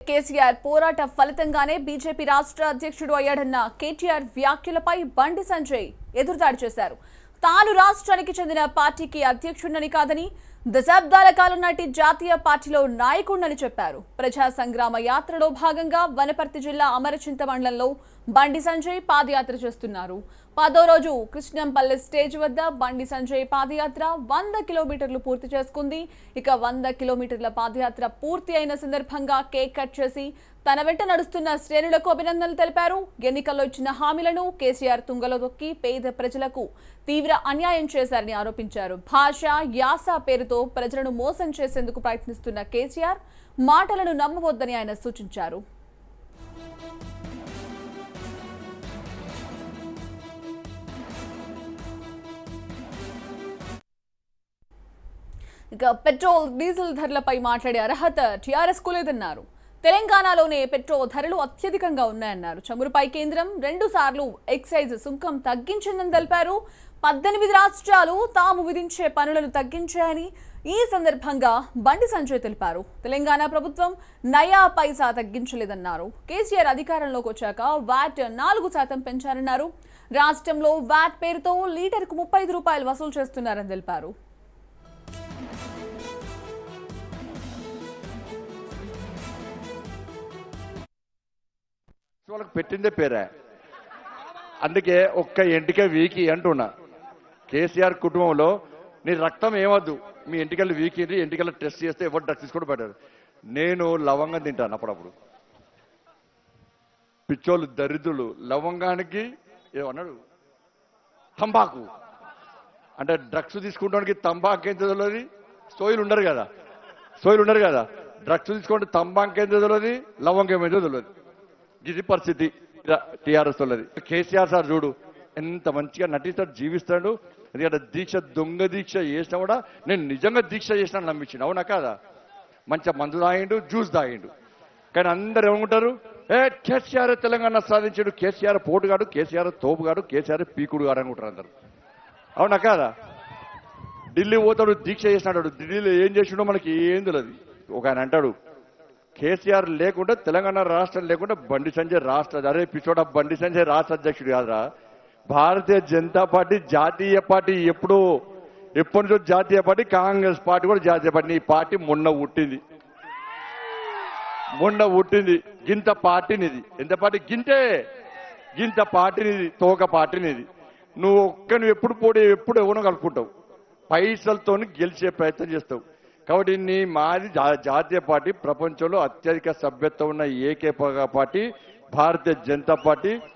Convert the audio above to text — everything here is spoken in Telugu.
కేసీఆర్ పోరాట ఫలితంగానే బీజేపీ రాష్ట్ర అధ్యక్షుడు అయ్యాడన్న కేటీఆర్ వ్యాఖ్యలపై బండి సంజయ్ ఎదురుదాడి చేశారు తాను రాష్ట్రానికి చెందిన పార్టీకి అధ్యక్షుడిని కాదని దశాబ్దాల కాలం నాటి జాతీయ పార్టీలో నాయకుడినని చెప్పారు ప్రజా సంగ్రామ యాత్రలో భాగంగా వనపర్తి జిల్లా అమరచింత మండలంలో బండి సంజయ్ పాదయాత్ర చేస్తున్నారు పదో రోజు కృష్ణంపల్లి స్టేజ్ వద్ద బండి సంజయ్ పాదయాత్ర వంద కిలోమీటర్లు పూర్తి చేసుకుంది ఇక వంద కిలోమీటర్ల పాదయాత్ర పూర్తి అయిన సందర్భంగా కేక్ కట్ చేసి తన వెంట నడుస్తున్న శ్రేణులకు అభినందనలు తెలిపారు ఎన్నికల్లో ఇచ్చిన హామీలను కేసీఆర్ తుంగలో తొక్కి పేద ప్రజలకు తీవ్ర అన్యాయం చేశారని ఆరోపించారు భాష యాస పేరుతో ప్రజలను మోసం చేసేందుకు ప్రయత్నిస్తున్న కేసీఆర్ మాటలను నమ్మవద్దని ఆయన సూచించారు ఇక పెట్రోల్ డీజిల్ ధరలపై మాట్లాడే అర్హత టీఆర్ఎస్ కు లేదన్నారు తెలంగాణలోనే పెట్రోల్ ధరలు అత్యధికంగా ఉన్నాయన్నారు చమురుపై కేంద్రం రెండు సార్లు ఎక్సైజ్ సుంకం తగ్గించిందని తెలిపారు పద్దెనిమిది రాష్ట్రాలు తాము విధించే పనులను తగ్గించాయని ఈ సందర్భంగా బండి సంజయ్ తెలిపారు తెలంగాణ ప్రభుత్వం నయా పైసా తగ్గించలేదన్నారు కేసీఆర్ అధికారంలోకి వచ్చాక వాట్ నాలుగు శాతం పెంచారన్నారు రాష్ట్రంలో వాట్ పేరుతో లీటర్కు ముప్పై ఐదు రూపాయలు వసూలు చేస్తున్నారని తెలిపారు వాళ్ళకి పెట్టిందే పేరే అందుకే ఒక్క ఎంటిక వీకి అంటున్నా కేసీఆర్ కుటుంబంలో నీ రక్తం ఏమద్దు మీ ఎంటికలు వీకింది ఎంటికలు టెస్ట్ చేస్తే ఎవరు డ్రగ్స్ తీసుకోవడం పెట్టారు నేను లవంగం తింటాను అప్పుడప్పుడు పిచ్చోళ్ళు దరిద్రులు లవంగానికి ఏమన్నాడు తంబాకు అంటే డ్రగ్స్ తీసుకుంటానికి తంబాకు ఏం తెలియదు సోయిలు ఉండరు కదా సోయిలు ఉండరు కదా డ్రగ్స్ తీసుకుంటే తంబాకు ఏం తెలియదు లవంగం ఏమో తెలియదు ఇది పరిస్థితి టిఆర్ఎస్ వాళ్ళది కేసీఆర్ సార్ చూడు ఎంత మంచిగా నటిస్తాడు జీవిస్తాడు ఎందుకంటే దీక్ష దొంగ దీక్ష చేసినా కూడా నేను నిజంగా దీక్ష చేసినా నమ్మించిన అవునా కాదా మంచిగా మందు తాగిండు జ్యూస్ తాగిండు కానీ అందరు ఏమనుకుంటారు ఏ కేసీఆర్ తెలంగాణ సాధించాడు కేసీఆర్ పోటుగాడు కేసీఆర్ తోపుగాడు కేసీఆర్ పీకుడు గాడు అనుకుంటారు అందరు అవునా కాదా ఢిల్లీ పోతాడు దీక్ష చేసినాడు ఢిల్లీలో ఏం చేసిండో మనకి ఏం తెలియదు ఒక ఆయన అంటాడు కేసీఆర్ లేకుండా తెలంగాణ రాష్ట్రం లేకుండా బండి సంజయ్ రాష్ట్ర అరే పిచ్చోడ బండి సంజయ్ రాష్ట్ర అధ్యక్షుడు కాదురా భారతీయ జనతా పార్టీ జాతీయ పార్టీ ఎప్పుడు ఎప్పటి నుంచో జాతీయ పార్టీ కాంగ్రెస్ పార్టీ కూడా జాతీయ పార్టీ నీ పార్టీ మొన్న పుట్టింది మొన్న పుట్టింది గింత పార్టీనిది ఎంత పార్టీ గింతే గింత పార్టీనిది తోక పార్టీనిది నువ్వు ఒక్క నువ్వు ఎప్పుడు పోటీ ఎప్పుడు ఎవరో కలుపుకుంటావు పైసలతోని గెలిచే ప్రయత్నం చేస్తావు కాబట్టి నీ మాది జా- జాతీయ పార్టీ ప్రపంచంలో అత్యధిక సభ్యత్వం ఉన్న ఏకైక పార్టీ భారతీయ జనతా పార్టీ